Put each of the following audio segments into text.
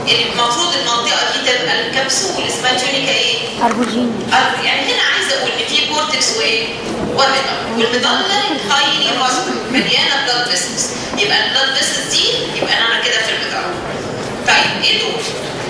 المفروض المنطقه دي تبقى الكبسول اسمها تيونيكا ايه؟ أربوجيني أرض. يعني هنا عايزه اقول ان في كورتكس وايه؟ وميدل والميدل هايلي فاسكولار مليانه بلاد فيسلز يبقى البلاد فيسلز دي يبقى انا كده في الميدل طيب ايه دول؟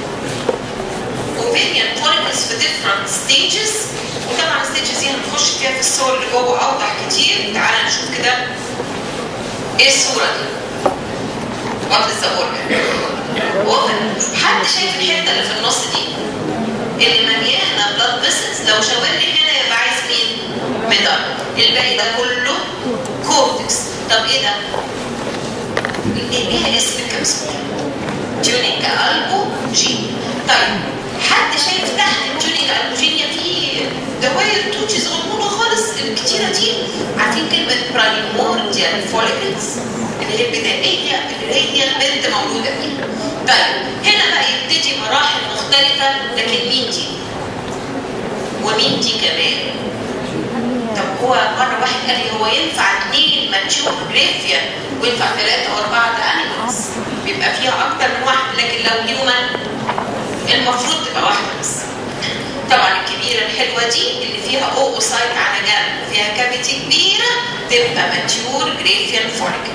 ovarian follicles في different stages وطبعا الستيجز دي هنخش فيها في الصور اللي جوه اوضح كتير تعالى نشوف كده ايه الصوره دي؟ وات از ذا organ؟ حد شايف الحته اللي في النص دي؟ اللي مليانه بلاد فيسلز لو شاور لي هنا يبقى عايز مين؟ ميدال الباقي ده كله كورتكس طب ايه ده؟ ايه ليها اسم الكبسول تيونيكا البو جين طيب حد شايف تحت التيونيكا البوجينيا في دوائر توتشي صغنونه خالص الكتيره دي عارفين كلمه برايمورديال فوليكلز اللي هي البدائيه اللي هي البنت مولوده فيها طيب هنا بقى يبتدي مراحل مختلفه لكن مين دي؟ ومين دي كمان؟ طب هو مره واحد قال لي هو ينفع اثنين ماتشور جريفيا وينفع ثلاثه واربعه ده انيمالز بيبقى فيها اكتر من واحد لكن لو هيومن المفروض تبقى واحده بس طبعا الكبيره الحلوه دي اللي فيها اوسايت على جنب وفيها كافيتي كبيره تبقى ماتيور جريفيان فوليكل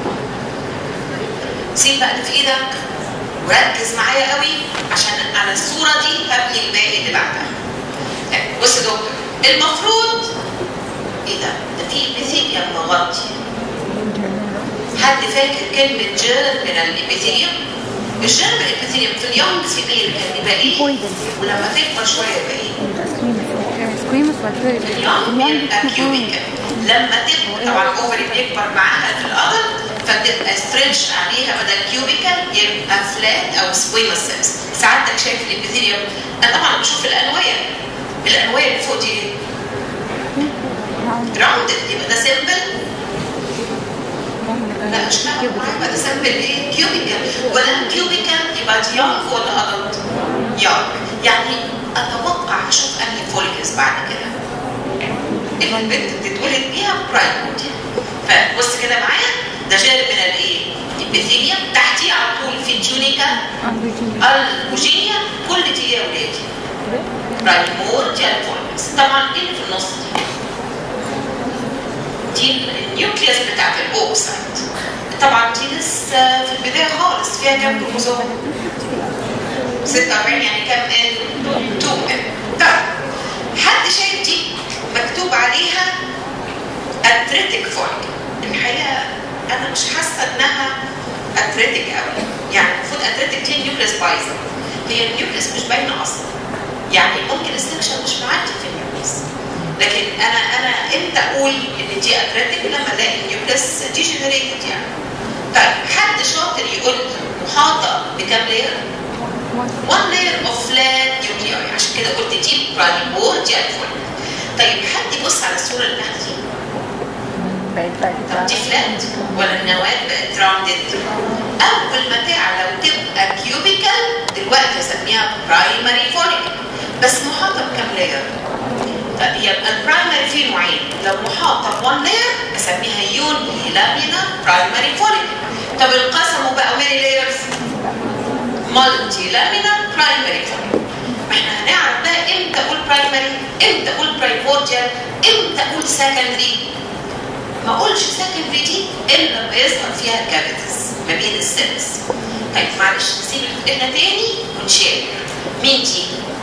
سيب بقى اللي في ايدك وركز معايا قوي عشان على الصوره دي هبني الباقي اللي بعدها طيب، بص يا دكتور المفروض ايه ده؟ ده في ابيثيليوم مغطي حد فاكر كلمه جيرمينال ابيثيليوم؟ الجيرمينال ابيثيليوم في اليونج فيميل كان يبقى ايه؟ ولما تكبر شويه يبقى ايه؟ سكويموس ولا اليونج يبقى كيوبيكال لما تكبر طبعا الاوفري بيكبر معاها في الادلت فتبقى ستريتش عليها بدل كيوبيكال يبقى فلات او سكويموس سيلز ساعتك شايف الابيثيليوم انا طبعا بشوف الانويه الانويه اللي فوق دي راوندد يبقى ده سيمبل لا مش كده يبقى ده سيمبل ايه كيوبيكال ولا كيوبيكال يبقى دي يونج ولا ادلت يونج يعني اتوقع هشوف انهي فوليكلز بعد كده اللي البنت بتتولد بيها برايموت فبص كده معايا ده جانب من الايه؟ البيثيليوم تحتيه على طول في تيونيكا البوجينيا كل دي يا ولادي برايمورديال فوليكلز طبعا ايه اللي في النص دي؟ دي النيوكليوس بتاعت الاوكسايد طبعا دي لسه في البدايه خالص فيها كام كروموسوم؟ 46 يعني كام ان؟ 2 ان طيب حد شايف دي مكتوب عليها اتريتيك فوليك الحقيقه انا مش حاسه انها اتريتيك قوي يعني المفروض اتريتيك دي النيوكليس بايظه هي النيوكليس مش باينه اصلا يعني ممكن السكشن مش معدي في النيوكليس لكن انا انا امتى اقول ان دي اتريتيك لما الاقي النيوكليس ديجنريتد يعني طيب حد شاطر يقول لي محاطه بكام لاير؟ one layer of flat nuclei عشان كده قلت دي primordial follicle طيب حد يبص على الصوره اللي تحت دي طب دي فلات ولا النواه بقت راوندد اول ما تعلى وتبقى كيوبيكال دلوقتي اسميها برايمري فوليكل بس محاطه بكام لاير طب يبقى البرايمري فيه نوعين لو محاطه بون لاير اسميها يوني لامينا برايمري فوليكل طب انقسموا بقى ماني لايرز مالتي لامينا برايمري فوليكل احنا هنعرف بقى امتى اقول برايمري امتى اقول برايمورديال امتى اقول سكندري ما اقولش سكندري دي الا لما يظهر فيها كافيتيز ما بين السيلز طيب معلش نسيب احنا تاني ونشير مين دي؟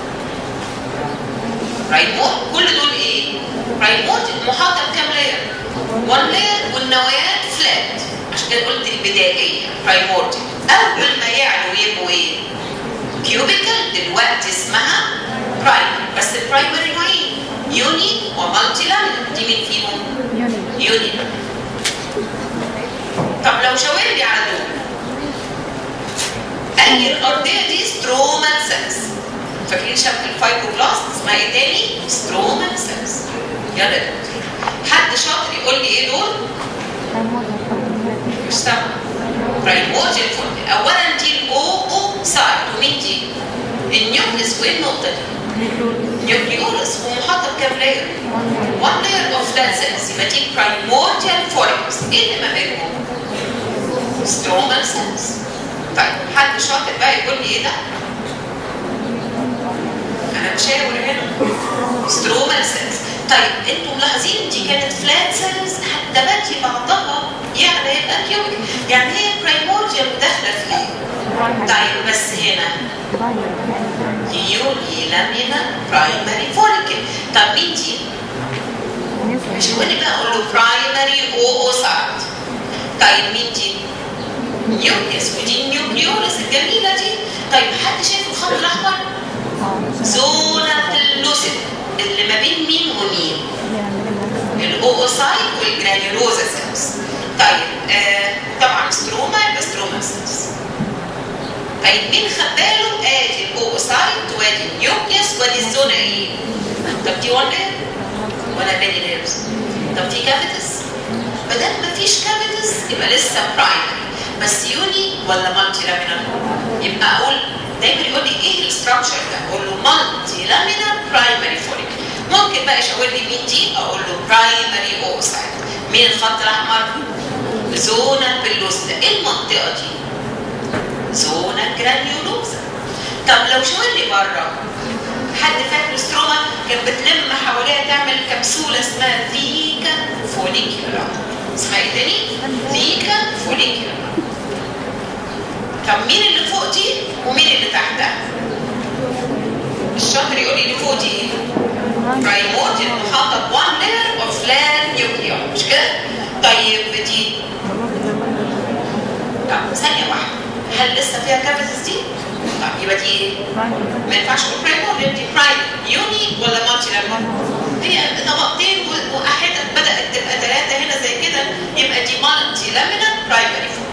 برايمور كل دول ايه؟ برايمور محاطه بكام لاير؟ 1 لاير والنوايات فلات عشان كده قلت البدائيه برايموردي اول ما يعلوا يبقوا ايه؟ كيوبيكال دلوقتي اسمها برايمري بس البرايمري نوعين يوني ومالتي لامينر دي مين فيهم؟ يوني طب لو شاور لي على دول اي الارضيه دي سترومال سيلز فاكرين شبكه الفايبروبلاست اسمها ايه تاني؟ سترومال سيلز يلا يا دكتور حد شاطر يقول لي ايه دول؟ مش سامع برايمورديال فولد اولا دي الاو او سايد ومين دي؟ النيوكليس وين النقطه دي؟ نيوكليولس ومحاطه بكام لاير؟ 1 لاير اوف ذات سيلز يبقى دي برايمورديال فوليكلز ايه اللي ما بينهم؟ سترومال سيلز طيب حد شاطر بقى يقول لي ايه ده؟ انا بشاور هنا سترومال سيلز طيب انتوا ملاحظين دي كانت فلات سيلز حتى باتي بعضها يعني يبقى كيوبيك يعني هي برايمورديال وداخله في ايه؟ طيب بس هنا يوني لامينا برايمري فوليكل طب مين دي؟ مش هو اللي بقى اقول له برايمري اوسايت طيب مين دي؟ نيوكليس ودي النيوكليولس الجميله دي طيب حد شايف الخط الاحمر؟ زونة اللوسيد اللي ما بين مين ومين؟ الاوسايت والجرانيولوزا سيلز طيب آه طبعا ستروما يبقى ستروما سيلز طيب مين خد باله؟ ادي الاوسايت وادي النيوكليس وادي الزونه ايه؟ طب دي ولا ولا بيني نيرفز طب دي كافيتس ما دام مفيش كافيتس يبقى لسه برايمري بس يوني ولا مالتي لامينال يبقى اقول دايما يقول لي ايه الاستراكشر ده اقول له مالتي لامينال برايمري فوليك ممكن بقى يشاور لي مين دي اقول له برايمري اوسايت مين الخط الاحمر زونا بلوستا ايه المنطقه دي زونا جرانيولوزا طب لو شاور لي بره حد فاكر ستروما كانت بتلم حواليها تعمل كبسوله اسمها ذيكا فوليكيولا اسمها ايه تاني؟ ذيكا فوليكيولا طب مين اللي فوق دي ومين اللي تحتها؟ الشاطر يقول لي اللي فوق دي ايه؟ برايمورديال محاطه بوان لاير اوف فلان نيوكليار مش كده؟ طيب دي طب ثانيه واحده هل لسه فيها كافيتس دي؟ طب يبقى دي ايه؟ ما ينفعش تقول برايمورديال دي برايم يوني ولا مالتي لامينال؟ هي طبقتين واحدة بدأت تبقى ثلاثة هنا زي كده يبقى دي مالتي لامينال برايمري فوق.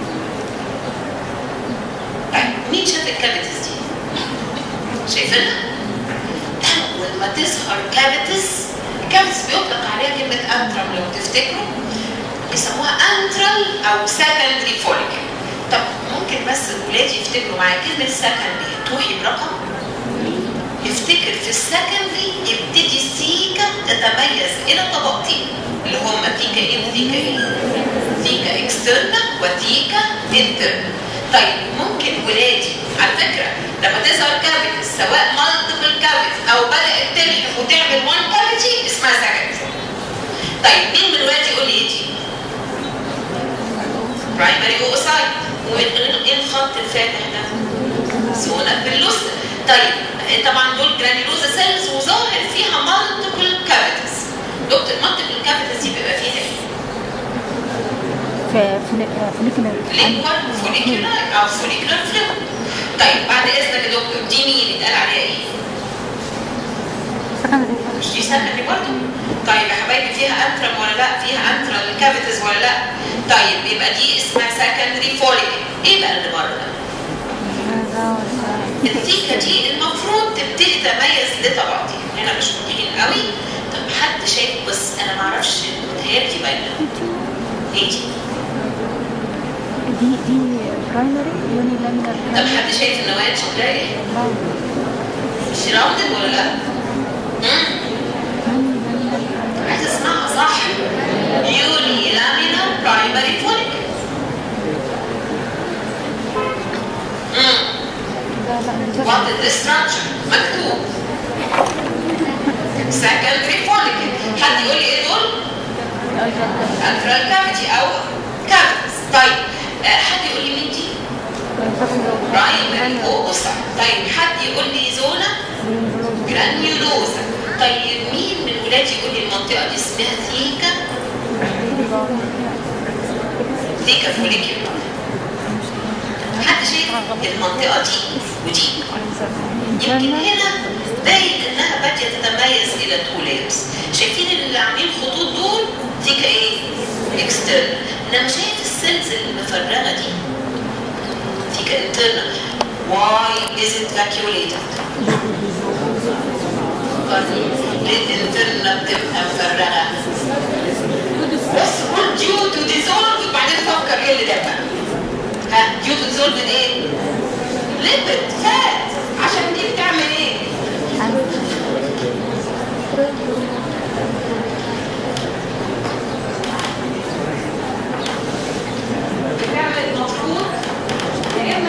طيب مين شاف الكافيتس دي؟ شايفينها؟ أول ما تظهر كافيتس الكافيتس بيطلق عليها كلمة أنترم لو تفتكروا يسموها أنترال أو سكندري فوليكل. طب ممكن بس الولاد يفتكروا معايا كلمة سكندري توحي برقم؟ يفتكر في السكندري يبتدي السيكا تتميز الى طبقتين اللي هم ثيكا ايه وثيكا ايه؟ ثيكا اكسترنا وثيكا انترنا. طيب ممكن ولادي على فكره لما تظهر كافيتي سواء مالتيبل كافيتي او بدات تلحم وتعمل وان كافيتي اسمها سكندري. طيب مين من ولادي يقول لي ايه دي؟ برايمري اوسايت وايه الخط الفاتح ده؟ زونه باللوسة طيب طبعا دول جرانيولوزا سيلز وظاهر فيها مالتيبل كافيتس دكتور مالتيبل كافيتس دي بيبقى فيها ايه؟ فوليكولر لينكوال فوليكولار او فوليكولار فلويد طيب بعد اذنك يا دكتور دي مين اتقال عليها ايه؟ مش دي سكندري برضه؟ طيب يا حبايبي فيها انترم ولا لا؟ فيها انترال كافيتس ولا لا؟ طيب يبقى دي اسمها سكندري فوليكل ايه بقى اللي بره ده؟ الثيكه دي المفروض تبتدي تميز لطبقتين هنا مش واضحين قوي طب حد شايف بس انا ما اعرفش متهيألي دي باينه ايه دي؟ دي دي برايمري يوني لامينال طب حد شايف النوايا شكلها ايه؟ مش راوندد ولا لا؟ مم؟ عايز اسمعها صح يوني لامينال برايمري فوليكل What is the structure؟ مكتوب secondary follicle حد يقول لي ايه دول؟ antral cavity او cavities طيب آه، حد يقول لي مين دي؟ primary oocyte طيب حد يقول لي زونا جرانيولوزا طيب مين من ولادي يقول لي المنطقه دي اسمها ثيكا ثيكا فوليكيولار حد شايف المنطقه دي ودي يمكن هنا باين انها باديه تتميز الى تو لايرز شايفين اللي عاملين خطوط دول ثيكا ايه؟ اكسترنال انما شايف السيلز المفرغه دي ثيكا انترنال واي از ات فاكيوليتد ليه الانترنال بتبقى مفرغه بس قول ديو تو ديزولف وبعدين فكر ايه اللي ده بقى ها ديو تو ديزولف ايه؟ ليبت فات عشان دي بتعمل ايه؟ بتعمل المفروض يا اما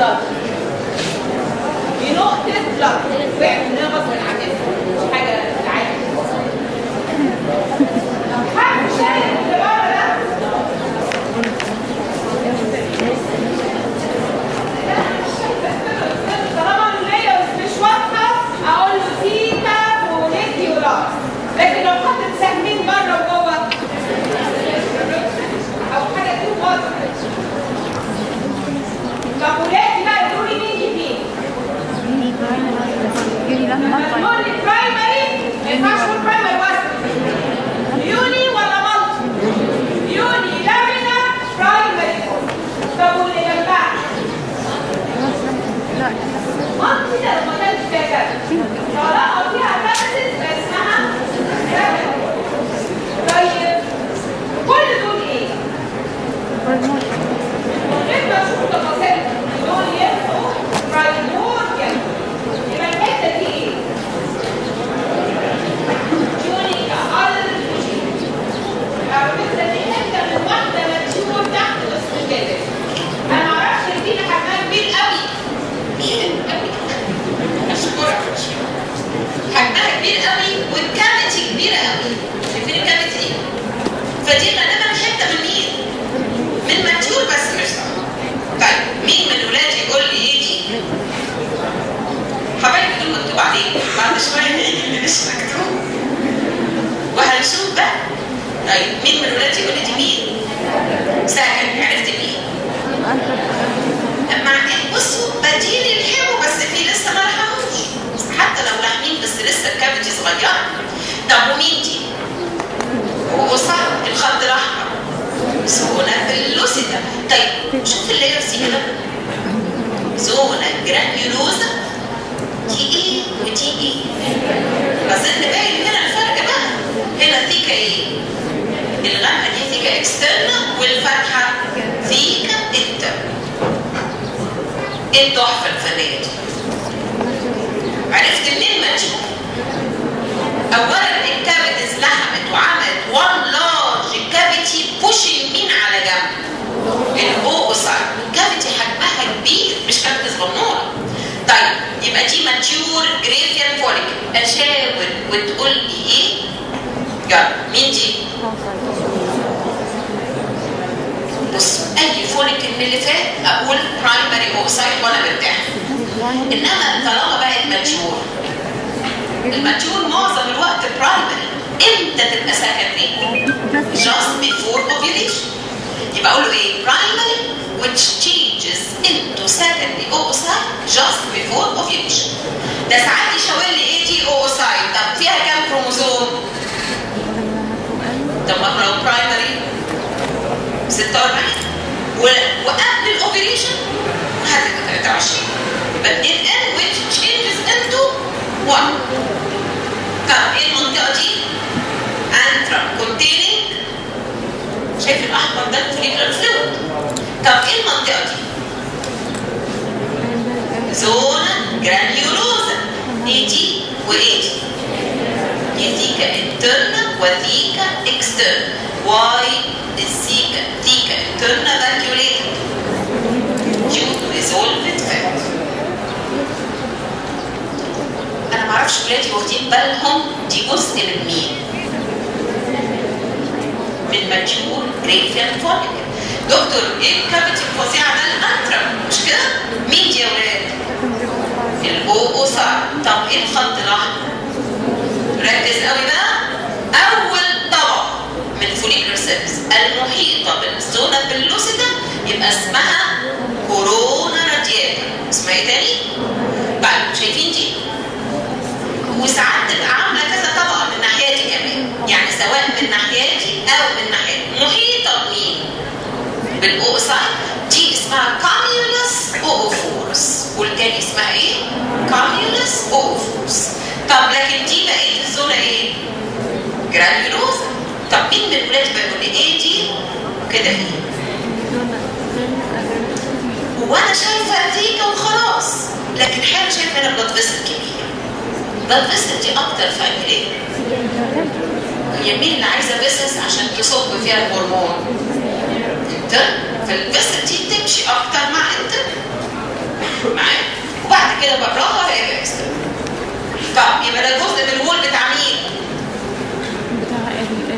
بلاد دي نقطة بلاد وقعت منها غصب عنك مش حاجة عادي حد شايف اللي بره ده طالما النية مش واضحة أقول له تيتا ونيتي وراس لكن لو حطت سهمين بره وجوه أو حاجة تكون واضحة طب ولادي بقى يقولوا لي مين مين؟ يوني برايمري يوني لما هتقول لي برايمري ما ينفعش تقول برايمري واحد يوني ولا مالتي؟ يوني لامينا برايمري طب واللي جنبها؟ لا مالتي ده لما كانت فيها كده طالما فيها كابسس اسمها كابسس. طيب كل دول ايه؟ برموت غير ما اشوف تفاصيلهم دول يبقوا برايموريال يبقى الحته دي ايه؟ جونيكا الرجي على فكره دي حته من واحده ماتيور تحت اسم كده انا ما اعرفش دي حجمها كبير قوي كبير قوي اشكرك حجمها كبير قوي والكافيتي كبيره قوي شايفين الكافيتي دي؟ فدي غالبا حته من مين؟ من ماتيور بس مش صح طيب مين من ولادي يقول لي ايه دي؟ حبايبي دول مكتوب عليه بعد شويه هيجي اللي مش مكتوب وهنشوف بقى طيب مين من ولادي يقول لي دي مين؟ سهل عرفت مين؟ مع ان بصوا بديل يلحموا بس في لسه ما لحموش حتى لو لاحمين بس لسه الكافيتي صغيره طب ومين دي؟ وصعب الخط الاحمر زونا اللوسيدا طيب شوف اللايرز دي كده زونا جرانيولوزا دي ايه ودي ايه اظن باين هنا الفرق بقى هنا ثيكا ايه الغامقه دي ثيكا اكسترنا والفتحه ثيكا انترنا ايه التحفه الفنيه دي عرفت منين ما تشوف اولا الكافيتيز لحمت وعملت وان لارج كافيتي بوشنج مين على جنب الاوسايد الكافيتي حجمها كبير مش كافيتي صغنونه طيب يبقى دي ماتيور جريفيان فوليك اشاور وتقول لي ايه يلا مين دي بص اي فوليك من اللي فات اقول برايمري اوسايد وانا مرتاح انما طالما بقت ماتيور الماتيور معظم الوقت برايمري امتى تبقى سكندري just before ovulation يبقى اقول له ايه primary which changes into secondary oocyte just before ovulation ده ساعات يشاور لي ايه دي oocyte طب فيها كام كروموزوم طب ما لو برايمري 46 و- وقبل الاوفيليشن هتبقى 23 يبقى 2 n which changes into 1 طب ايه المنطقه دي؟ انترم containing شايف الاحمر ده الفوليكولار فلويد طب ايه المنطقه دي؟ زونا جرانيولوزا ايه دي وايه دي؟ دي ثيكا انترنا وثيكا اكسترنا واي الثيكا ثيكا انترنا فاكيوليتد due to resolved fat انا ما اعرفش ولادي واخدين بالهم دي جزء من مين من ماتيور ريفيان فوليك دكتور ايه الكافيتي الفظيعه ده الانترم مش كده مين دي يا ولاد الاو صار طب ايه الخط الاحمر ركز قوي بقى اول طبقه من الفوليكولر سيلز المحيطه بالزونا باللوسيدا يبقى اسمها كورونا رادياتا اسمها ايه تاني؟ طيب شايفين دي؟ وساعات تبقى عامله كذا طبقه من ناحيتي كمان يعني سواء من ناحيتي او من ناحيتي محيطه بمين؟ بالاوسايد دي اسمها كاميولس اوفورس والتاني اسمها ايه؟ كاميولس اوفورس طب لكن دي بقت الزونه ايه؟ جرانيولوزا طب مين من الولاد بيقول لي ايه دي؟ كده ايه؟ وانا شايفه ثيكا وخلاص لكن حاجه شايفه هنا بلاد فيسل كبير بلاد فيسل دي اكتر في انهي ليه؟ هي مين اللي عايزه فيسلز عشان تصب فيها الهرمون؟ انت فالفيسل دي تمشي اكتر مع انت معايا وبعد كده براها هيبقى اكسترا طب يبقى ده جزء من الوول بتاع مين؟ بتاع ال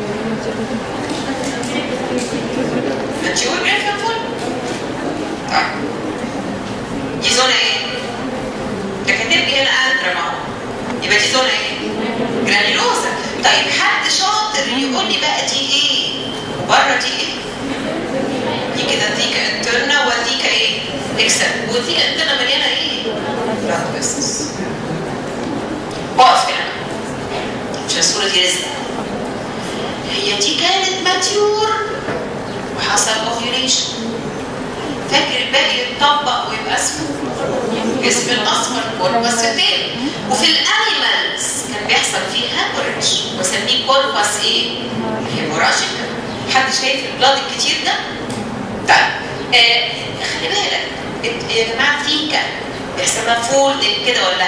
ماتيور جريفن فول طيب دي زون ايه؟ ده كاتب لي هنا انترا ما هو يبقى دي زون ايه؟ جرانيولوزا طيب حد شاطر يقول لي بقى دي ايه؟ وبره دي ايه؟ دي كده ديكا انترنا وديكا ايه؟ اكسل وديكا انترنا مليانه ايه؟ بلاد فيسلز اقف هنا عشان الصوره دي رزق هي دي كانت ماتيور وحصل اوفيوليشن فاكر الباقي يتطبق ويبقى اسمه اسم الاصفر كوربس تيل وفي الانيمالز كان بيحصل فيه هيموريج وسميه كوربس ايه؟ هيموراجيك حد شايف البلاد الكتير ده؟ طيب آه خلي بالك إت- يا جماعه فيكا بيحصل لها فولدنج كده ولا لا؟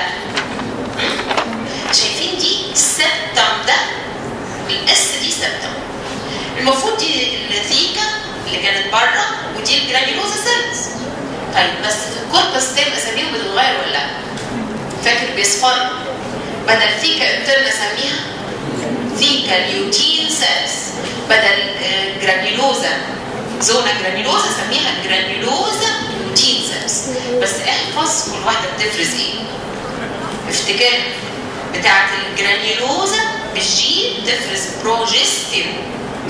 شايفين دي السبتم ده الاس دي سبتم المفروض دي الثيكا اللي كانت بره ودي الجرانيولوزا سيلز طيب بس في الكوربس تيم اساميهم بتتغير ولا لا؟ فاكر بيصفر بدل ثيكا انترنا اسميها ثيكا ليوتين سيلز بدل آه، جرانيولوزا زونا جرانيولوزا سميها جرانيولوزا ليوتين سيلز بس احفظ كل واحده بتفرز ايه افتكار بتاعت الجرانيولوزا بالجي تفرز بروجستيرون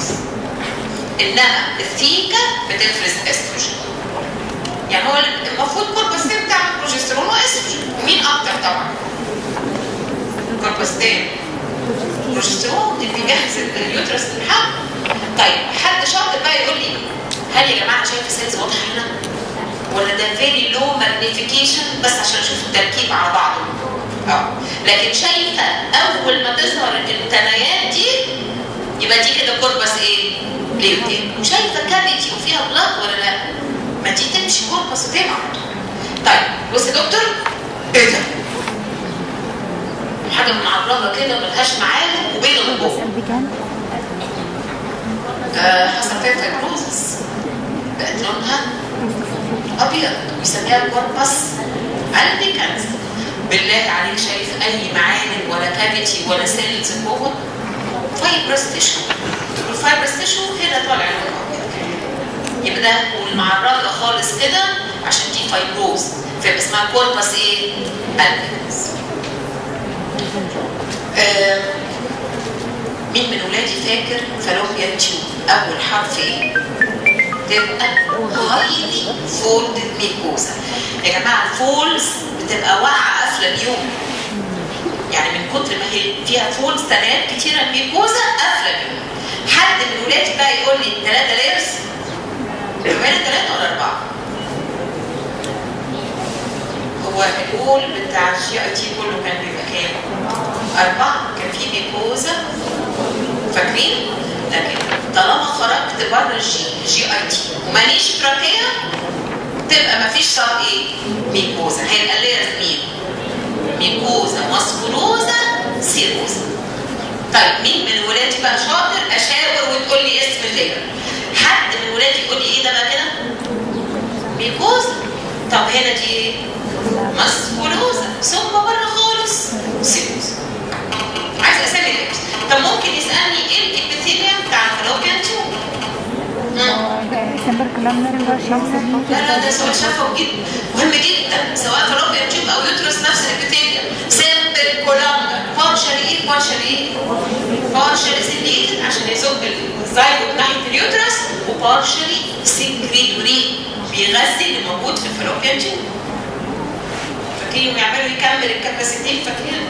انما الثيكا بتفرز استروجين يعني هو المفروض كوربستين بتعمل بروجستيرون واستروجين ومين اكتر طبعا كوربستين بروجستيرون اللي بيجهز اليوترس للحمل طيب حد شاطر بقى يقول لي هل يا جماعه شايف السيلز واضحه هنا ولا ده فيري لو ماجنيفيكيشن بس عشان اشوف التركيب على بعضه اه لكن شايفه اول ما تظهر الثنايات دي يبقى دي كده كوربس ايه؟ ليوتين وشايفه كافيتي وفيها بلاط ولا لا؟ ما دي تمشي كوربس وتبع على طول. طيب بص يا دكتور ايه ده؟ حاجه معرضه كده ملهاش معالم وبيضه من جوه قلبي كان آه، حصل فيها فيبروزس بقت لونها ابيض ويسميها الكوربس البيكانس بالله عليك شايف اي معالم ولا كافيتي ولا سيلز جوه فايبرس تيشو والفايبرس تيشو هنا طالع لون ابيض يبقى ده والمعرضه خالص كده عشان دي فايبروز فيبقى اسمها كوربس ايه؟ البيكانس آه مين من ولادي فاكر فالوبيان تيوب اول حرف ايه تبقى هايلي فولدد ميكوزا يا جماعه الفولز بتبقى واقعه قافله اليوم يعني من كتر ما هي فيها فولز تنات كتيره الميكوزا قافله اليوم حد من ولادي بقى يقول لي ثلاثه لايرز كمان ثلاثه ولا اربعه هو الأول بتاع الجي اي تي كله كان بيبقى كام؟ أربعة كان في ميكوزا فاكرين؟ لكن طالما خرجت بره الجي جي اي تي وماليش تراكية تبقى مفيش صار ايه؟ ميكوزا هيبقى ليرز مين؟ ميكوزا ماسكولوزا سيروزا طيب مين من ولادي بقى شاطر اشاور وتقول لي اسم اللير حد من ولادي يقول لي ايه ده بقى كده؟ ميكوزا طب هنا دي ايه؟ ماسكولوزا ثم بره خالص سيروزا عايز اسامي الليرز طب ممكن يسالني ايه الابيثيليوم بتاع الفالوبيان تيوب؟ ديسمبر كلام لا لا ده سؤال شفوي جدا مهم جدا سواء فالوبيان تيوب او يوترس نفس الابيثيليوم سيمبل كولامبر بارشال ايه بارشال ايه؟ بارشال سيليتد عشان يزق الزايجوت ناحيه اليوترس وبارشالي سكريتوري بيغذي اللي موجود في الفالوبيان تيوب فاكرين ويعملوا يكمل الكاباسيتي فاكرين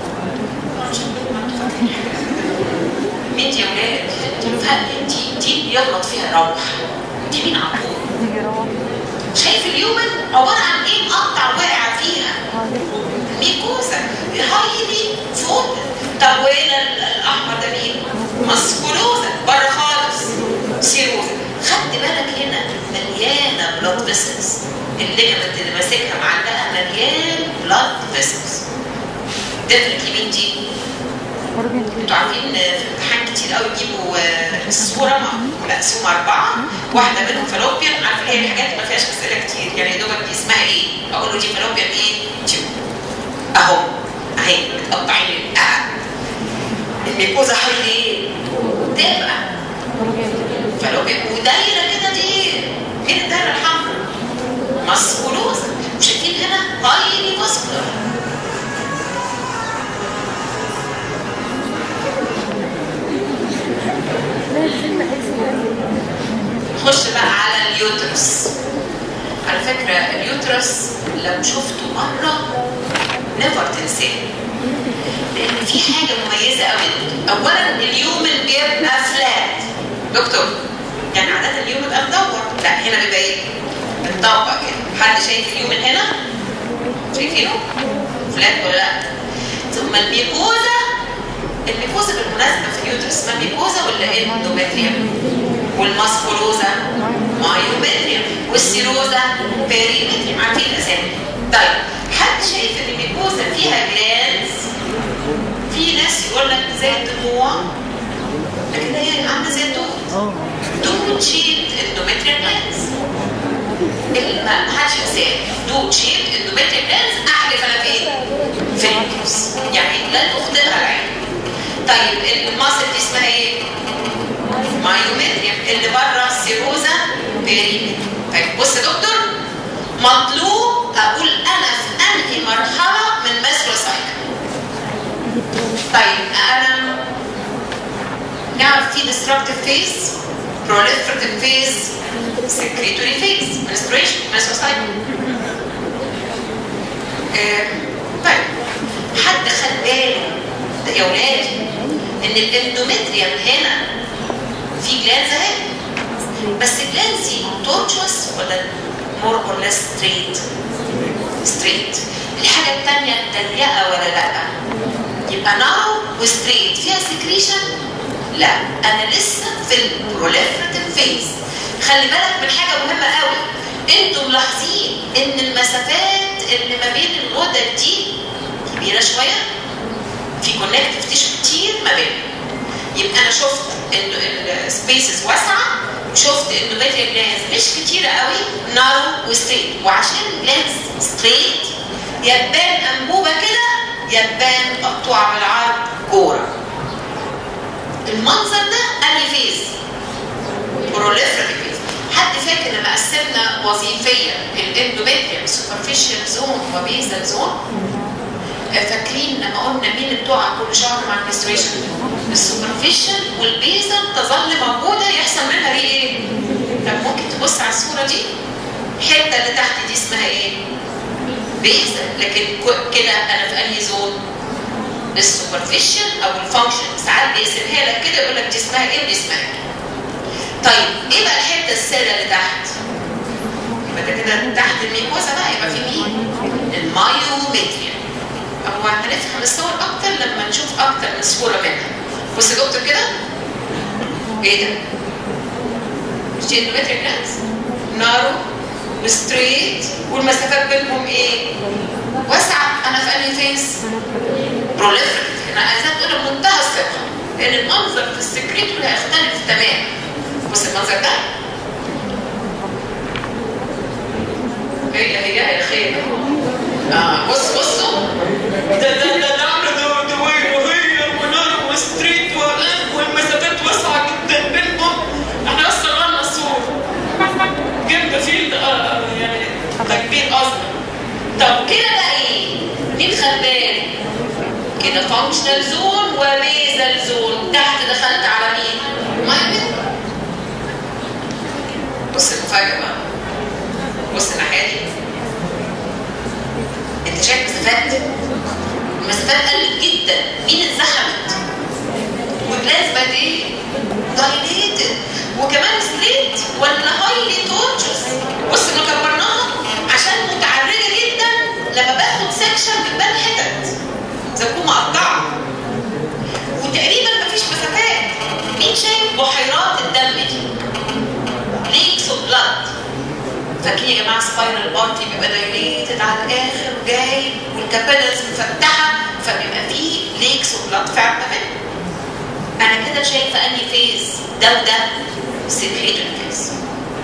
مين يا ولاد؟ دي دي يغلط فيها روح دي مين عقول شايف اليومن عباره عن ايه مقطع واقع فيها ميكوزا هايلي فوق طب وهنا الاحمر ده مين؟ ماسكولوزا بره خالص سيروزا خدت بالك هنا مليانه بلاد فيسلز الليجمنت اللي ماسكها معلقه مليان بلاد فيسلز ديفنتلي مين دي؟ انتوا عارفين في امتحان كتير كتير قوي يجيبوا آه، الصوره مقسومه اربعه واحده منهم فالوبيان عارفه هي الحاجات ما فيهاش اسئله كتير يعني يا دوبك دي اسمها ايه؟ اقول له دي فالوبيان ايه؟ تيوب اهو اهي متقطعين آه. الميكوزا حوالي ايه؟ تبقى فالوبيان ودايره كده دي مين الدايره الحمراء؟ ماسكولوزا شايفين هنا هايلي ماسكولار نخش بقى على اليوترس على فكرة اليوترس لو شفته مرة نيفر تنساه لأن في حاجة مميزة قوي أولا اليومن بيبقى فلات دكتور يعني عادة اليومن بيبقى مدور لا هنا بيبقى ايه؟ متطبق كده حد شايف اليومن هنا؟ شايفينه؟ فلات ولا لا؟ ثم الميكوزا الميكوزا بالمناسبة في اليوترس اسمها ميكوزا ولا ايه؟ اندومتريوم والماسكولوزا مايومتريوم والسيروزا بيريمتريوم عارفين الاسامي طيب حد شايف ان الميكوزا فيها جلانز في ناس يقول لك زي الدموع لكن هي عامله زي الدود دود شيت اندومتريال جلانز ما حدش ينساه دود شيت اندومتريال جلانز احلف انا فين؟ في اليوترس يعني لا تخطئها العين طيب الماسل دي اسمها ايه؟ مايومتريوم اللي بره السيروزا بيريمتريوم طيب بص يا دكتور مطلوب اقول انا في انهي مرحله من ماسترو سايكل طيب انا نعرف في destructive phase proliferative phase secretory phase menstruation menstrual cycle آه، طيب حد خد باله ده يا ولادي ان الاندومتريوم هنا في جلانز اهي بس الجلانز دي تورتشوس ولا مور اور ليس ستريت ستريت الحاجه الثانيه ضيقه ولا لا يبقى نارو وستريت فيها سكريشن لا انا لسه في البروليفراتيف فيز خلي بالك من حاجه مهمه قوي انتوا ملاحظين ان المسافات اللي ما بين الغدد دي كبيره شويه في كونكتيف تيشو كتير ما بينهم يبقى انا شفت انه السبيسز واسعه شفت انه باتري جلانز مش كتيره قوي نارو وستريت وعشان جلانز ستريت يبان انبوبه كده يبان مقطوعه بالعرض كوره المنظر ده انهي فيز بروليفريتيف فيز حد فاكر لما قسمنا وظيفيا الاندوميتريوم سوبرفيشال زون وبيزل زون فاكرين لما قلنا مين اللي بتقع كل شهر مع المنستريشن السوبرفيشال والبيزل تظل موجوده يحصل منها ري ايه طب ممكن تبص على الصوره دي الحته اللي تحت دي اسمها ايه بيزل لكن كده انا في انهي زون السوبرفيشال او الفانكشن ساعات بيقسمها لك كده يقول لك دي اسمها ايه ودي اسمها ايه طيب ايه بقى الحته السادة اللي تحت يبقى ده كده تحت الميكوزا بقى يبقى في مين المايومتريا هو هنفهم الصور اكتر لما نشوف اكتر من صوره منها بص يا دكتور كده ايه ده مش دي اندومتريال جلانز نارو وستريت والمسافات بينهم ايه واسعه انا في انهي فيس بروليفريت انا عايزاك تقول بمنتهى الثقه لان المنظر في السكريتوري هيختلف تماما بص المنظر ده هي هي يا خير اه بص بصوا ده ده ده نعمل ده ده وين وهي ونار وستريت والمسافات واسعه جدا بينهم احنا بس صغرنا الصور جبنا فيلد آه يعني تكبير اصلا طب كده بقى ايه؟ مين خد بالك؟ كده فانكشنال زون وبيزل زون تحت دخلت على مين؟ مايمن بص المفاجأة بقى بص الناحية دي انت شايف مسافات المسافات قلت جدا مين اتزحمت والجلاس بقت ايه دايليتد وكمان سليت ولا هايلي تورتشس بص احنا كبرناها عشان متعرجه جدا لما باخد سكشن بتبان حتت زي تكون مقطعه وتقريبا مفيش مسافات مين شايف بحيرات الدم دي ليكس اوف بلاد فاكرين يا جماعه سبايرال بارتي بيبقى دايليتد على الاخر جاي والكابيلز مفتحه فبيبقى فيه ليكس اوف بلاد فعلا منه انا كده شايفه انهي فيز ده وده سكريتوري فيز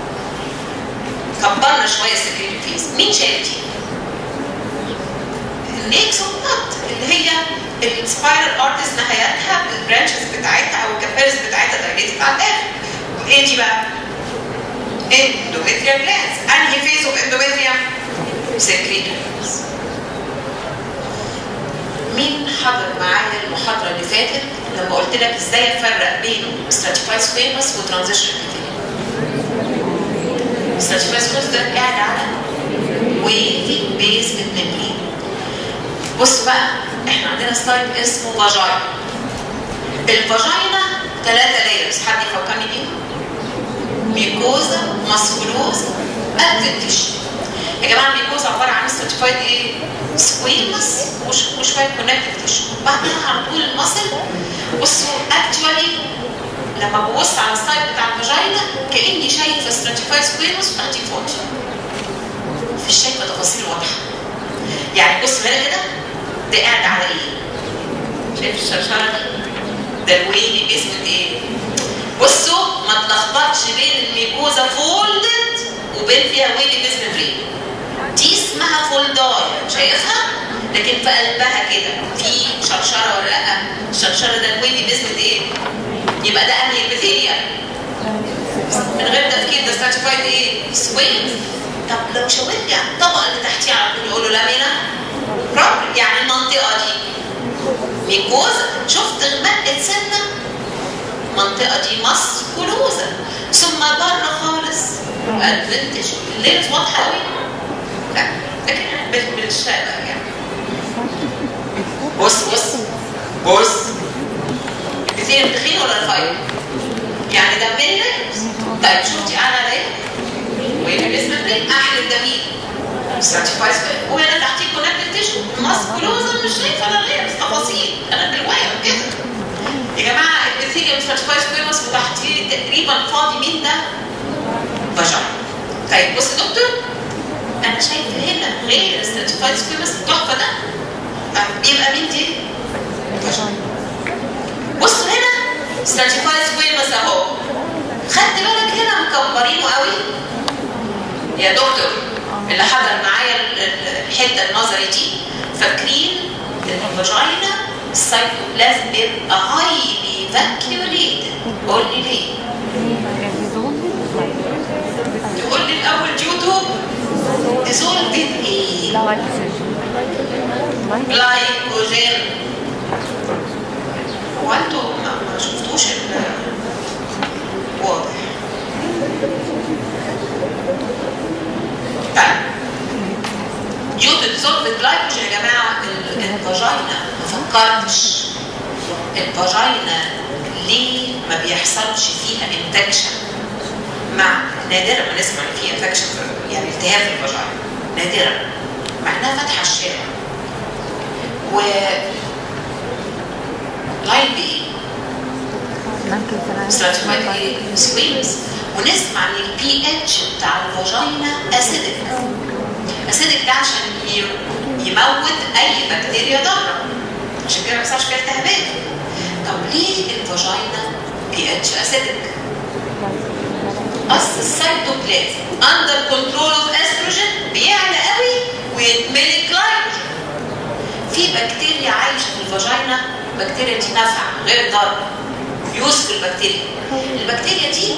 كبرنا شويه السكريتوري فيز مين شايف دي؟ النيكس والنط اللي هي السبايرال ارتس نهايتها البرانشز بتاعتها او الكابيلز بتاعتها دايركتد على الاخر ايه دي بقى؟ اندوميتريال جلاندز انهي فيز اوف اندوميتريال؟ سكريتوري فيز مين حضر معايا المحاضره اللي فاتت لما قلت لك ازاي افرق بين stratified squamous وترانزيشن stratified squamous ده قاعد على wavy basement membrane بص بقى احنا عندنا سلايد اسمه فاجاينا الفاجاينا ثلاثة لايرز حد يفكرني بيهم ميكوزا ماسكولوزا ادفنتيشن يا جماعه الميكوزا عباره عن ستراتيفايد ايه؟ سكويمس وشويه كونكتيف تيشو بعدها على طول المصل بصوا اكشوالي لما ببص على السايد بتاع الفاجينا كاني شايفه ستراتيفايد سكويمس وتحتيه فاضي مش شايفه تفاصيل واضحه يعني بص هنا كده ده قاعد على ايه؟ شايف الشرشره دي؟ ده الويلي باسم ايه؟ بصوا ما تلخبطش بين الميكوزا فولدد وبين فيها ويلي باسم برين دي اسمها فولداية شايفها؟ لكن في قلبها كده في شرشرة ولا لا؟ الشرشرة ده الويلي باسم ايه؟ يبقى ده انهي ابيثيليا من غير تفكير ده ستراتيفايد ايه؟ سوينج طب لو شاور لي على الطبقة اللي تحتيها على طول يقولوا لامينا بروبر يعني المنطقة دي ميكوزا شفت غمقت سنة المنطقة دي ماسكولوزا ثم بره خالص ادفنتج الليلز واضحة قوي لا لكن احنا بنشتغل يعني بص بص بص كتير التخين ولا الرفيع؟ يعني ده من طيب شفتي انا ليه؟ وين الاسم ده؟ احلى ده مين؟ سيرتيفايز وهنا تحتيه كونكتد تيشو ماسكولوزا مش شايفه انا غير تفاصيل انا بالواير كده يا جماعه البيثيليوم سيرتيفايز كويمس وتحتيه تقريبا فاضي مين ده؟ بشر طيب بص يا دكتور انا شايفه هنا غير السيرتيفايد سكويمس التحفه ده يبقى مين دي؟ بشر بصوا هنا سيرتيفايد سكويمس اهو خدت بالك هنا مكبرينه قوي يا دكتور اللي حضر معايا الحته النظري دي فاكرين ان الفاجينا السايتوبلازم بيبقى هايلي فاكيوليتد قول لي ليه؟ تقول لي الاول جوتو ديزولفد ايه؟ جلايكوجين هو انتوا ما ما شفتوش ال واضح طيب يوتو ديزولفد جلايكوجين يا جماعه الفاجينا ما فكرتش الفاجينا ليه ما بيحصلش فيها انفكشن مع نادرا ما نسمع ان في انفكشن يعني التهاب في الفاجينا نادرا مع انها فاتحه الشارع و لاين بايه؟ ستراتيفايد ايه؟ سويمز ونسمع ان البي اتش بتاع الفاجينا اسيدك اسيدك ده عشان يموت اي بكتيريا ضاره عشان كده ما بيحصلش فيها التهابات طب ليه الفاجينا بي اتش اسيدك؟ اصل السيتوبلازم اندر كنترول اوف استروجين بيعلى قوي ويتملي جلايكوجين في بكتيريا عايشه في الفاجينا البكتيريا دي نافعه غير ضاره يوسف البكتيريا البكتيريا دي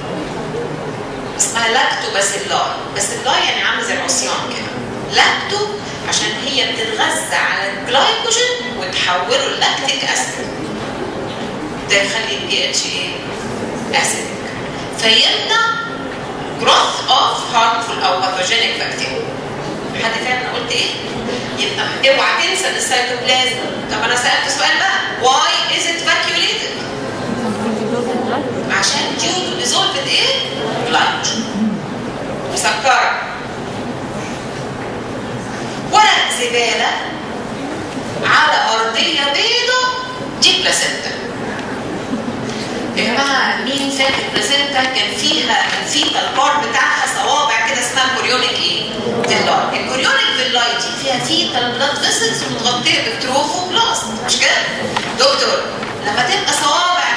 اسمها لاكتوباسيلاي باسيلاي يعني عامله زي العصيان كده لاكتو عشان هي بتتغذى على الجلايكوجين وتحوله اللاكتيك اسيد ده يخلي البي اتش ايه اسيدك فيمنع growth of harmful او pathogenic bacteria حد فاهم انا قلت ايه؟ يبقى اوعى تنسى ان السيتوبلازم طب انا سالت سؤال بقى why is it vacuolated؟ عشان due to dissolved ايه؟ glycogen مسكره ورق زباله على ارضيه بيضاء دي بلاسنتا يا جماعه مين فاكر بلاسنتا كان فيها الفيتا البارت بتاعها صوابع كده اسمها كوريونيك ايه؟ فيلاي الكوريونيك فيلاي دي فيها فيتا البلاد فيسلز متغطيه بتروفو بلاست مش كده؟ دكتور لما تبقى صوابع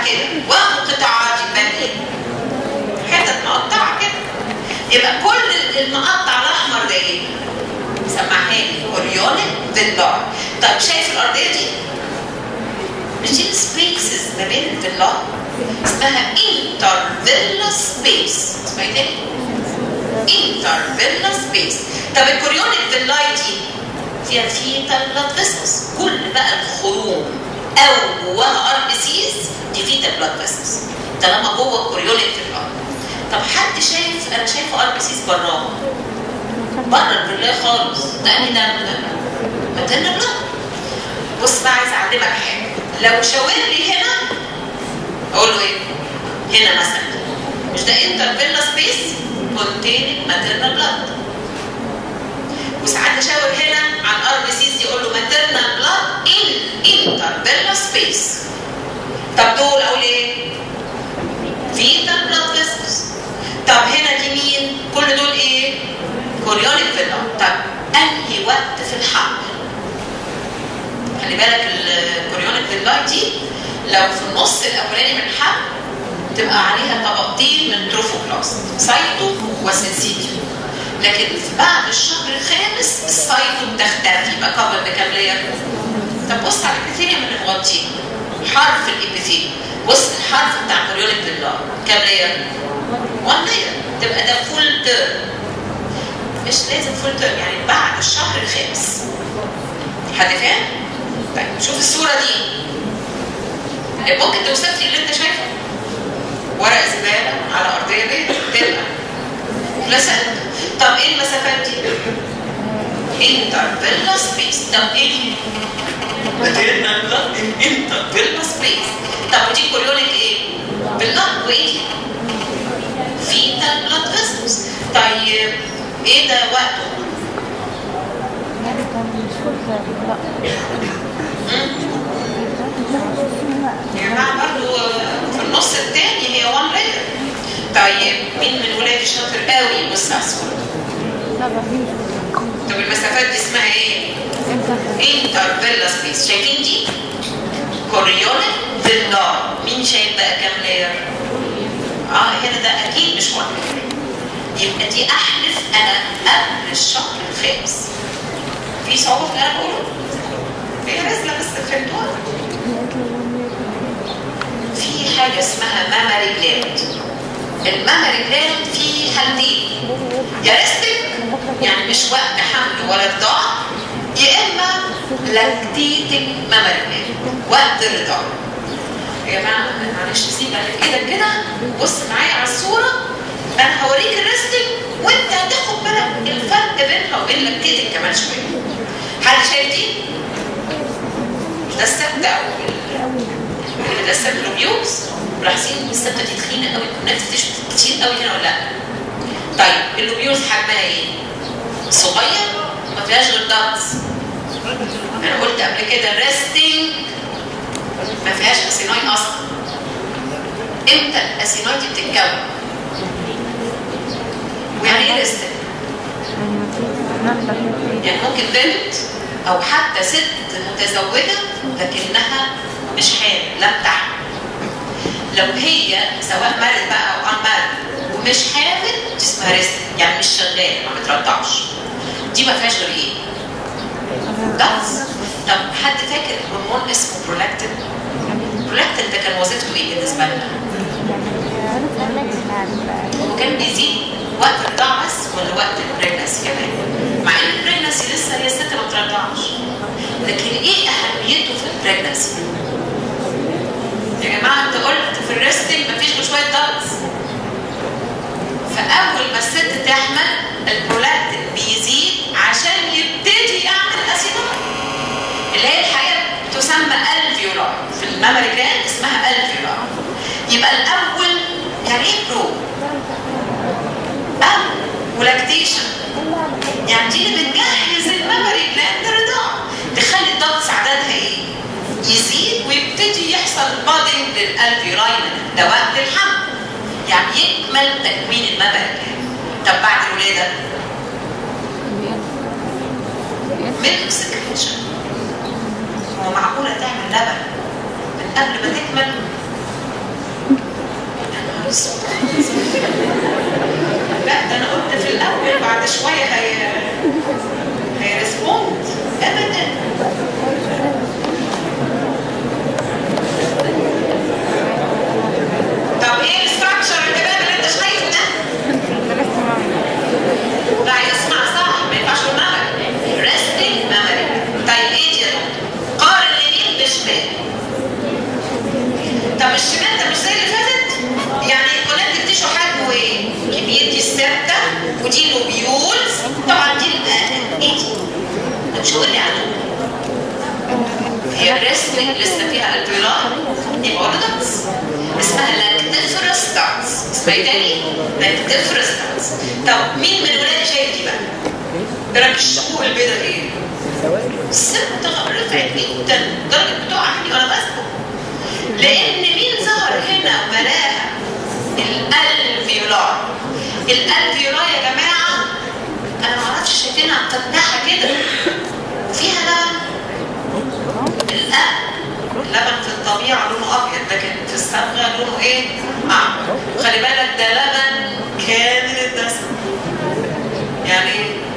كده واخد قطاعات يبقى ايه؟ حتت مقطعه كده يبقى كل المقطع الاحمر ده ايه؟ سمعها لي اوريونيك فيلار طب شايف الارضيه دي؟ مش دي السبيسز ما بين الفيلار اسمها انترفيلا سبيس اسمها ايه تاني؟ انترفيلا سبيس طب الكوريونيك فيلاي دي فيها فيتال بلاد فيسلز كل بقى الخروم او جواها ار بي سيز دي فيتال بلاد فيسلز طالما جوه الكوريونيك فيلاي طب حد شايف انا شايفه ار بي سيز براها بره الفيلاي خالص ده انهي دم ده؟ ماتيرنال بلاد بص بقى عايز اعلمك حاجه لو شاور لي هنا اقول له ايه؟ هنا مثلا مش ده انترفيلا سبيس containing maternal blood وساعات اشاور هنا على الار بي سيز دي اقول له maternal blood in intervella space طب دول اقول ايه؟ fetal blood vessels طب هنا دي مين؟ كل دول ايه؟ كوريونيك فيلا طب انهي وقت في الحمل؟ خلي بالك الكوريونيك فيلا دي لو في النص الاولاني من الحمل تبقى عليها طبقتين من تروفوبلاست سايتو وسنسيتيو لكن بعد الشهر الخامس السايتو بتختفي يبقى قبل بكام لير طب بص على الابيثيليوم اللي مغطيه حرف الابيثيليوم بص الحرف بتاع كوريونيك بالله كام لير 1 لير تبقى ده فول تيرم مش لازم فول تيرم يعني بعد الشهر الخامس حد فاهم؟ طيب شوف الصوره دي ممكن توصف لي اللي انت شايفه ورق زباله على ارضيه بيضاء تبقى بلاسنتا طب ايه المسافات دي؟ انترفيلا سبيس طب ايه دي؟ انترفيلا سبيس طب ودي كوريونيك ايه؟ بالله وايه دي؟ فيتال بلاد فيسلز طيب ايه ده وقته؟ يا جماعه برضه في النص الثاني هي 1 لير طيب مين من ولادي شاطر قوي بص على الصوره طب المسافات دي اسمها ايه؟ انترفيلا سبيس شايفين دي؟ كوريونيك فيلار مين شايف بقى كام لير؟ اه هنا ده اكيد مش 1 يبقى دي احلف انا قبل الشهر الخامس في صعوبه في اللي انا بقوله؟ هي نازله بس فهمتوها؟ في حاجه اسمها مامري جلاند المامري جلاند فيه حالتين يا ريستك يعني مش وقت حمل ولا رضاع يا اما لاكتيتنج مامري جلاند وقت الرضاع يا جماعه معلش سيب ايدك كده بص معايا على الصوره انا هوريك الريستك وانت هتاخد بالك الفرق بينها وبين لاكتيتنج كمان شويه حد شايف دي؟ ده السبت او ده السبت لوبيوز ملاحظين السبته دي تخينه قوي الناس بتشرب كتير قوي هنا ولا لا؟ طيب اللوبيوز حجمها ايه؟ صغير ما فيهاش غير داتس انا قلت قبل كده الريستنج ما فيهاش اسيناي اصلا امتى الاسيناي دي بتتكون؟ ويعني ايه ريستنج؟ يعني ممكن بنت او حتى ست متزوجه لكنها مش حامل لم تحمل لو هي سواء مرض بقى او انمرض ومش حامل دي اسمها ريست يعني مش شغال ما بترضعش دي ما فيهاش غير ايه؟ ضغط طب حد فاكر هرمون اسمه برولاكتين؟ برولاكتين ده كان وظيفته ايه بالنسبه لنا؟ هو كان بيزيد وقت الرضاعه بس ولا وقت البريجنسي كمان؟ مع ان البريجنسي لسه هي الست ما بترضعش لكن ايه اهميته في البريجنسي؟ يا جماعه انت قلت في الريستنج مفيش غير شويه دارتس فاول ما الست تحمل البرولاكتين بيزيد عشان يبتدي يعمل اسيدون اللي هي الحقيقه تسمى الفيولار في المامري جلاند اسمها الفيولار يبقى الاول يعني ايه برو؟ ام ولاكتيشن يعني دي اللي بتجهز المامري جلاند للرضاعه تخلي الضغط عددها ايه؟ يزيد ويبتدي يحصل بادنج للالفيولاين ده وقت الحمل يعني يكمل تكوين المامري طب بعد الولاده ميلك سكريشن هو معقوله تعمل لبن من قبل ما تكمل اسود لا ده انا قلت في الاول بعد شويه هي هيرسبوند ابدا طب ايه الستراكشر اللي بقى اللي انت شايفه ده؟ لا يسمع صح ما ينفعش المغرب ريستنج ميموري طيب ايه دي يا دكتور؟ قارن اليمين بشمال طب الشمال ده مش زي اللي فاتت؟ يعني الكونكتيف تيشو حجمه ايه؟ كبير دي السبتة ودي لوبيولز طبعا دي ال- ايه دي؟ ده مش هقول لي عنها هي الريستنج لسه فيها الفيولار يبقى اورودكس اسمها لاكتيفرستانس اسمها ايه تاني؟ لاكتيفرستانس طب مين من ولادي شايف دي بقى؟ ايه رايك الشقوق البيضة دي ايه؟ الست رفعت جدا درجة بتوع عندي وانا بسكت لان مين ظهر هنا وملاها الالفيولار الالفيولار يا جماعه انا ما اعرفش شايفينها مفتحه كده فيها لبن الأب اللبن في الطبيعه لونه ابيض لكن في الصبغه لونه ايه؟ احمر خلي بالك ده لبن كامل الدسم يعني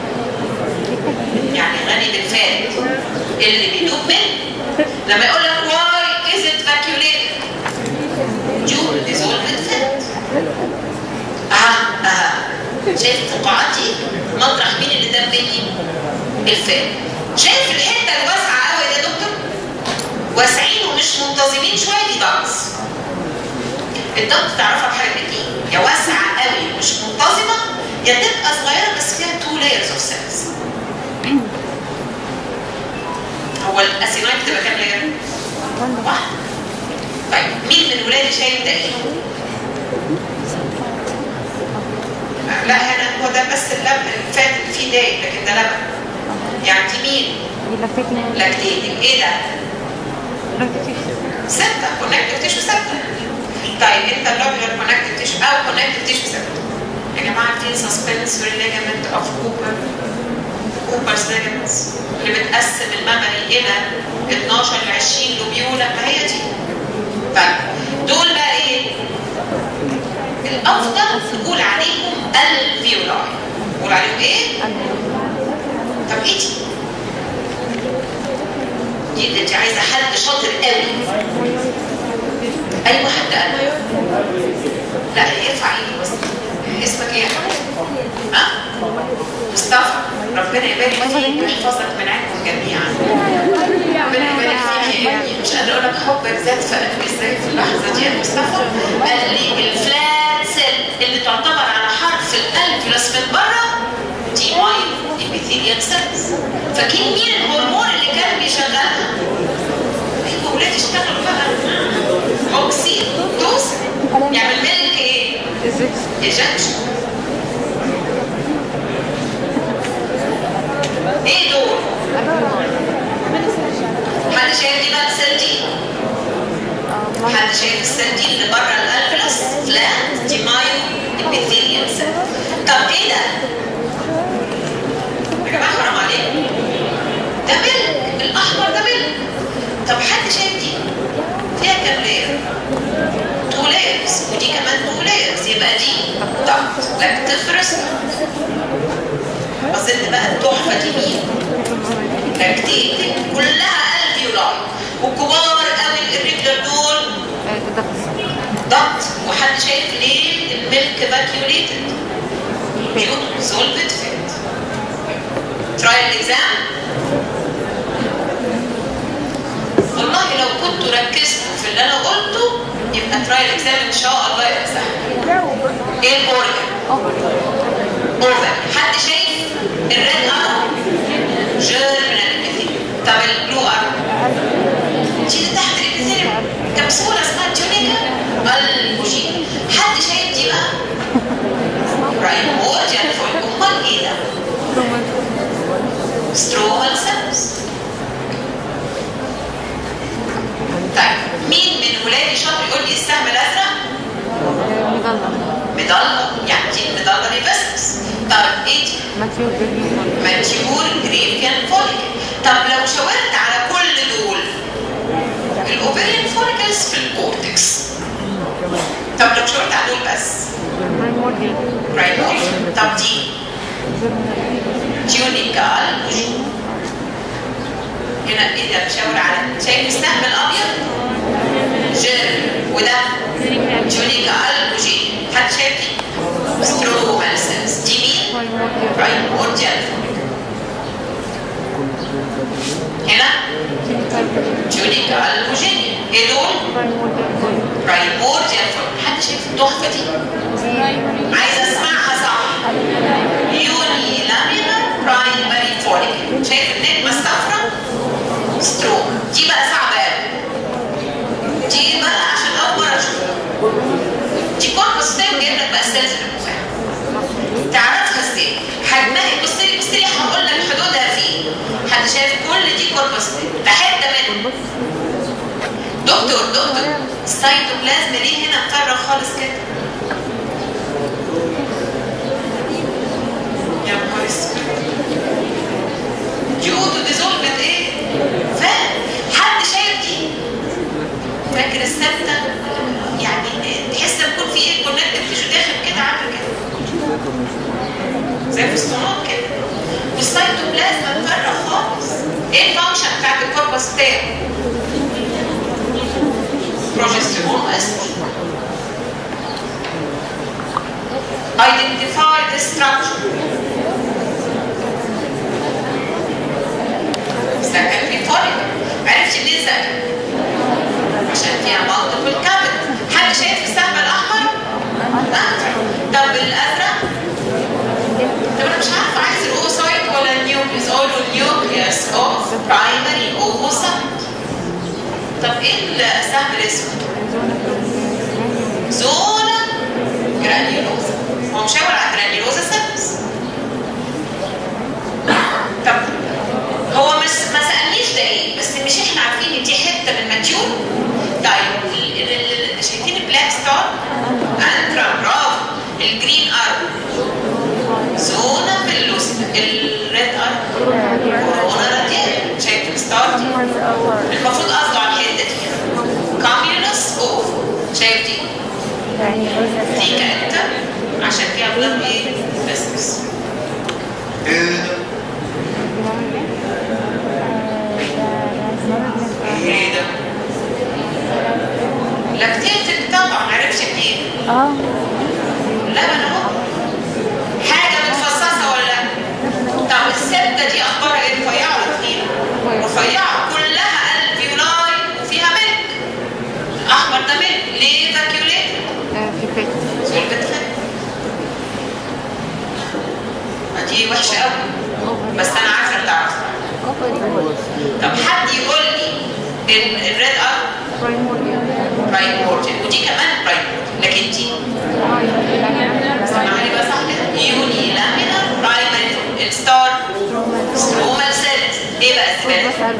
يعني غني بالفات اللي بيدوب منه لما يقول لك واي از ات فاكيوليتد يو ديزولفد فات اه اه شايف الفقاعات دي مطرح مين اللي داب مني الفات شايف الحته الواسعه قوي يا دكتور واسعين ومش منتظمين شويه دي ضغط الضغط تعرفها بحاجه من ايه يا واسعه قوي ومش منتظمه يا تبقى صغيره بس فيها تو لايرز اوف سيلز هو الاسينايت بتبقى كام لاير؟ واحد طيب مين من ولادي شايف ده ايه؟ لا هنا هو ده بس اللبن الفات اللي فيه دايب لكن ده لبن يعني دي مين؟ لاكتيتنج ايه ده؟ ستة كونكتيف تيشو ستة طيب انت اللوبيولار كونكتيف تيشو او كونكتيف تيشو ستة يا جماعة عارفين سسبنسوري ليجامنت اوف كوبر كوبرز ليجامنتس اللي بتقسم الميموري الى 12 ل 20 لوبيولا ما هي دي طيب دول بقى ايه؟ الافضل نقول عليهم الفيولاي نقول عليهم ايه؟ طب ايه دي؟ دي اللي انت عايزه حد شاطر قوي ايوه حد قال لا ارفع ايدك بس اسمك ايه يا حبيبي؟ ها؟ مصطفى ربنا يبارك فيك ويحفظك من عنكم جميعا ربنا يبارك فيك يا ابني مش قادر اقول لك حبك زاد في قلبي ازاي في اللحظه دي يا مصطفى قال لي الفلات سيل اللي تعتبر على حرف الالفيوس من بره دي مايل ابيثيليال سيلز فاكرين مين الهرمون اللي كان بيشغلها؟ ايوه ولاد اشتغلوا بقى اوكسي دوس يعمل ملك ايه؟ ايجكشن ايه دول؟ حد شايف دي بقى السيل دي؟ حد شايف السيل دي اللي بره الالفلس؟ فلات دي مايو ابيثيليال سيل طب ايه ده؟ يا جماعه حرام عليكم ده ملك الاحمر ده ملك طب حد شايف دي؟ فيها كام لاير؟ تو لايرز ودي كمان تو لايرز يبقى دي ضغط لاكتيفرس اظن بقى التحفه دي مين؟ لاكتيتنج كلها الفيولاي وكبار قوي الريجلر دول ضغط وحد شايف ليه الملك فاكيوليتد بيوت سولفد فات تراي الاكزام والله لو كنتوا ركزتوا في اللي انا قلته يبقى تراي الاكزام ان شاء الله يبقى سهل ايه الاورجن اوفر حد شايف الريد ار جيرمينال ابيثيليوم طب البلو ار دي اللي تحت الابيثيليوم كبسوله اسمها تيونيكا البوجين حد شايف دي بقى رايموت يعني فوق امال ايه ده سترومال سيلز طيب مين من ولادي شاطر يقول لي السهم الازرق مضلة يعني دي المضلة ريفيسكس طب ايه دي؟ ماتيور جريفيان فوليكل طب لو شاورت على كل دول الاوفريان فوليكلز في الكورتكس طب لو شاورت على دول بس برايمورد طب دي تيونيكال وجو هنا ايه ده بشاور على شايف السهم الابيض جير وده تيونيكال وجي حد شايف دي سترومال سيلز دي مين برايمورديال هنا تيونيكال وجينيا ايه دول برايمورديال حد شايف التحفه دي عايزه اسمعها صح يوني لامينر برايمري فوليك شايف النجمه الصفراء ستروك دي بقى صعبه قوي دي بقى عشان اول مره اشوفها دي كوربس تايم جايب لك بقى السيلز المفاعل تعرفها ازاي حجمها بص لي بص لي هقول لك حدودها فين حد شايف كل دي كوربس تايم ده حته منها دكتور دكتور السيتوبلازم ليه هنا مفرغ خالص كده يا نهار اسود دي اوتو ديزولفت ايه فاهم حد شايف دي فاكر الثابته يعني تحس ان يكون في ايه كونكتيف تيشو داخل كده عامل كده زي الاسطوانات كده والسيتوبلازم مفرغ خالص ايه الفانكشن بتاعت الكوربس بتاعه بروجستيرون واستروجين identify the structure secondary follicle عرفت ليه secondary عشان فيها multiple capital حد شايف السهم الاحمر؟ لا طب الازرق؟ طب انا مش عارفه عايز الاوسايت ولا النيوكليس اقول له النيوكليس اوف برايمري اوسايت طب ايه السهم الاسود؟ زونا جرانيولوزا هو مشاور على جرانيولوزا سيلز طب هو مش ما سالنيش ده ايه بس مش احنا عارفين ان دي حته من ماتيور طيب ال- ال- ال- شايفين البلاك ستار انترا برافو الجرين ار زونا بلوسيدا الريد ار كورونا راديال شايف الستار دي المفروض قصده على الحته دي كوميونس اوف شايف دي دي كانت عشان فيها بلاد ايه بس ايه ده لاكتيتك طبعا عرفت منين اه لبن اهو حاجه متفصصه ولا لا طب السبته دي اخبارها ايه رفيعه ولا تخينه رفيعه كلها الفيولاي وفيها ملك الاحمر ده ملك ليه فاكيوليتد في فكرة زول بتخن دي وحشه قوي بس انا عارفه اللي تعرفها طب حد يقول لي ان الريد ار برايمورديال ودي كمان برايمورديال لكن دي سمعني بقى صح كده يوني لامينر برايمري الستار سترومال سيلز ايه بقى الزباله؟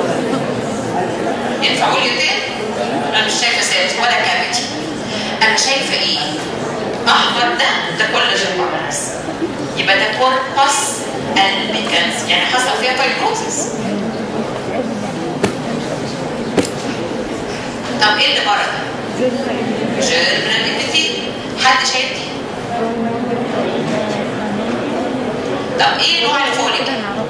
ينفعوا لي تاني؟ انا مش شايفه سيلز ولا كافيتي انا شايفه ايه؟ احمر ده ده كولاجين بارس يبقى ده كوربس البيكنز يعني حصل فيها فايبروزس طب ايه اللي بره ده؟ جيرمنال ابيثيل حد شايف دي؟ طب ايه نوع الفوليك؟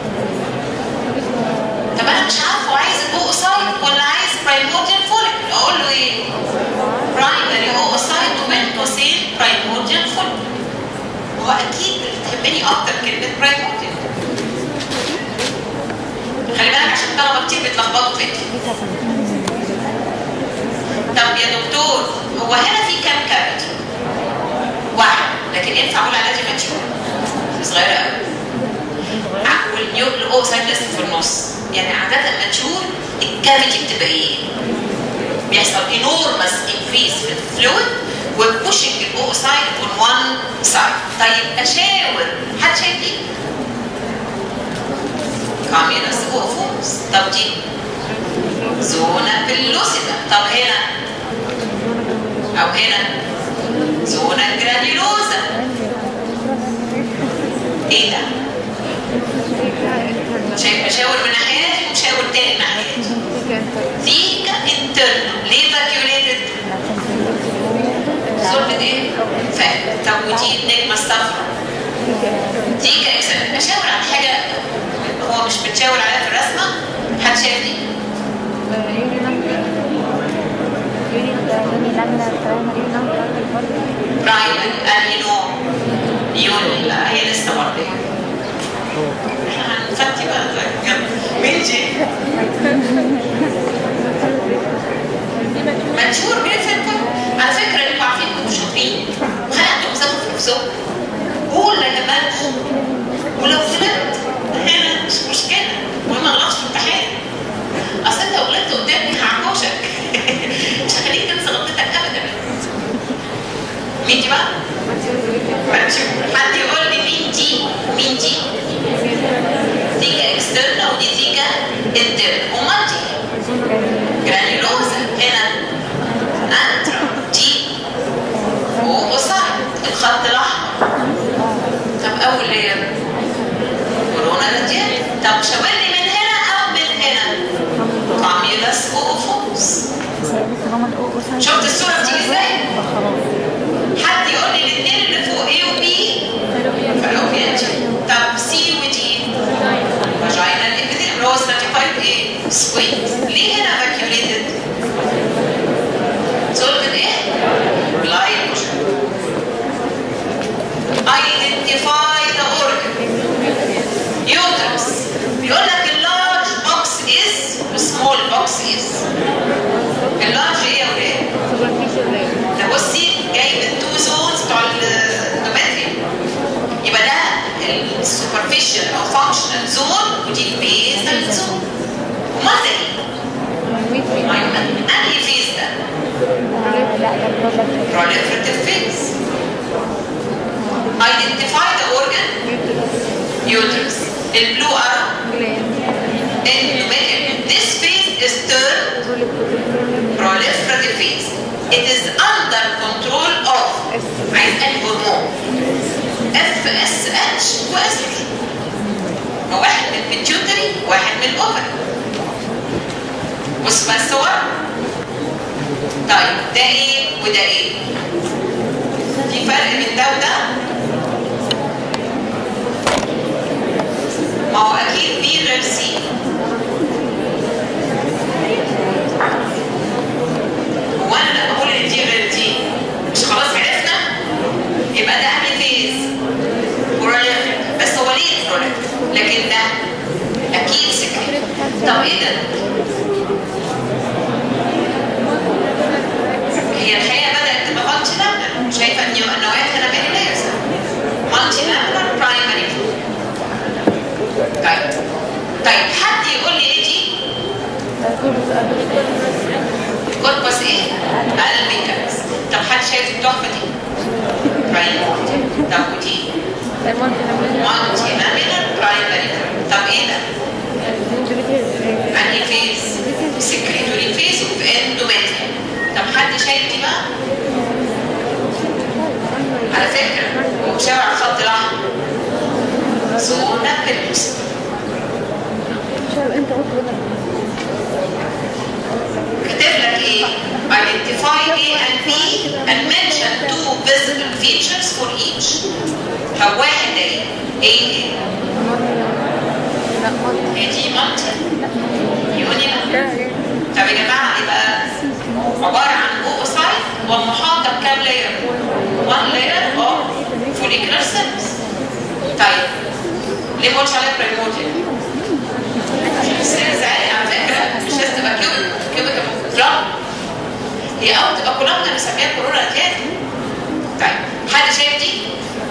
طب انا مش عارفه عايز الاوسايت ولا عايز برايمورديال فوليك اقول له ايه؟ برايمري اوسايت وبين قوسين برايمورديال فوليك هو اكيد اللي تهمني اكتر كلمه برايمورديال خلي بالك عشان طلبه كتير بيتلخبطوا فيها طب يا دكتور هو هنا في كام كابيتال؟ واحد لكن ينفع اقول على دي ماتيور صغيره قوي والنيوك الاوسايت لسه في النص يعني عاده ماتيور الكافيتي بتبقى ايه؟ بيحصل enormous increase في الفلويد وبوشنج الاوسايت on one side طيب اشاور حد شايف دي؟ كامينس اوفوس طب دي زونا بلوسيدا طب هنا او هنا زونا جرانيولوزا ايه ده؟ شايف مشاور من ناحيتي ومشاور تاني من ناحيتي ثيكا انترنال ليه فاكيوليتد؟ طب ودي النجمه الصفراء دي كاكسل اشاور على حاجه هو مش بتشاور عليها في الرسمه حد شايف دي برايمري انهي نوع يوني لا هي لسه برضه احنا هنفتي بقى طيب يلا مين جي منشور بيفهم على فكره اللي عارفين كنتوا شاطرين وهل عندكم ثقه في نفسكم قول يا جماعه ولو غلطت هنا مش مشكله المهم ما غلطش في الامتحان اصل انت لو غلطت قدامي هعكوشك مش هخليك تنسى غلطتك ابدا مين دي بقى؟ منشور حد يقول لي مين دي؟ مين دي؟ تيجا اكسترنال ودي تيجا انترنال امال دي جرانيولوزا هنا انترا دي واوسايد الخط الاحمر طب اول لير كورونا راديال طب شاور لي من هنا او من هنا كاميلاس اوفوس شفت الصوره بتيجي ازاي؟ حد يقول لي الاثنين اللي فوق ايه وبي فالوبيان طب سي ودي فاجينال ابيثيل اللي هو ستراتيفايد ايه؟ سكويز ليه هنا فاكيوليتد؟ سولفد ايه؟ glycogen identify the organ uterus بيقول لك اللارج box is والسمول box is اللارج ايه يا ولاد؟ ده بصي جاي من تو زونز بتوع الاندومتريوم يبقى ده السوبرفيشال او فانكشنال زون ودي البيزل زون امال ده ايه؟ انهي فيز ده؟ proliferative phase. Identify the organ, uterus. The blue arrow, endometrium. This phase is termed proliferative phase. It is under control of عايز أنهي هرمون FSH واستروجين. واحد من البيتيوتري واحد من الاوفري. بص بقى الصور طيب ده ايه وده ايه في فرق بين ده وده ما هو اكيد بي غير سي وانا لما بقول ان دي غير دي مش خلاص عرفنا يبقى ده انهي فيز بروليفريت بس هو ليه بروليفريت لكن ده اكيد سكريت طب ايه ده هي الحقيقه بدات تبقى مالتي لامبر شايفه ان النواه هنا بين لايرز مالتي لامبر برايمري طيب طيب حد يقول لي ايه دي؟ كوربس ايه؟ البيكالس طب حد شايف التحفه دي؟ برايمري طب ودي؟ مالتي لامبر برايمري طب ايه ده؟ انهي فيز؟ سكريتوري فيز اوف اندومتريوم طب حد شايف دي بقى؟ على فكرة هو شاور على الخط الأحمر زونا بيلوس كاتب لك ايه؟ Identify A and B and mention two visible features for each. طب واحد ده ايه؟ ايه ايه؟ هي دي مالتي يوني طب يا جماعة يبقى عبارة عن اوفوسايت ومحاطة بكام لاير؟ 1 لاير اوف فوليكولار سيلز. طيب ليه ما قلتش عليها برايموتيال؟ سيلز عادي على فكرة مش لازم تبقى كيوبيك كيوبيك كولام هي أول تبقى كولام ده بنسميها كورونا تاني. طيب حد شايف دي؟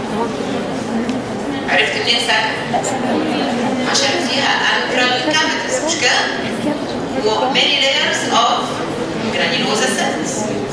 عرفت منين سهل؟ عشان فيها انكرال كافيتيز مش كده؟ و many layers of granulosa cells